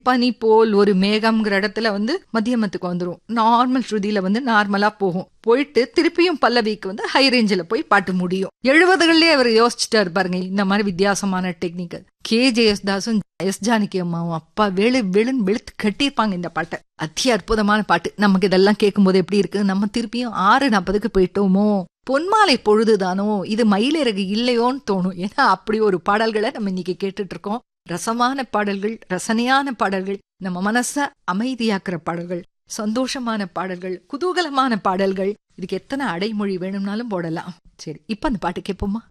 பனி போல் ஒரு மேகம்ங்கிற இடத்துல வந்து மத்தியமத்துக்கு வந்துரும் நார்மல் ஸ்ருதியில வந்து நார்மலா போகும் போயிட்டு திருப்பியும் பல்லவிக்கு வந்து ஹை ரேஞ்சில் போய் பாட்டு முடியும் எழுபதுகள்லயே அவர் யோசிச்சுட்டாரு பாருங்க இந்த மாதிரி வித்தியாசமான டெக்னிக் கே ஜெயஸ்தாஸும் எஸ் ஜானகி அம்மாவும் அப்பா வெளு வெளுன்னு வெளுத்து கட்டியிருப்பாங்க இந்த பாட்டை அத்தி அற்புதமான பாட்டு நமக்கு இதெல்லாம் கேட்கும்போது எப்படி இருக்கு நம்ம திருப்பியும் ஆறு நாற்பதுக்கு போயிட்டோமோ பொன்மாலை பொழுதுதானோ இது மயிலிறகு இல்லையோன்னு தோணும் ஏன்னா அப்படி ஒரு பாடல்களை நம்ம இன்னைக்கு கேட்டுட்டு இருக்கோம் ரசமான பாடல்கள் ரசனையான பாடல்கள் நம்ம மனச அமைதியாக்குற பாடல்கள் சந்தோஷமான பாடல்கள் குதூகலமான பாடல்கள் இதுக்கு எத்தனை அடைமொழி வேணும்னாலும் போடலாம் சரி இப்ப அந்த பாட்டு கேட்போமா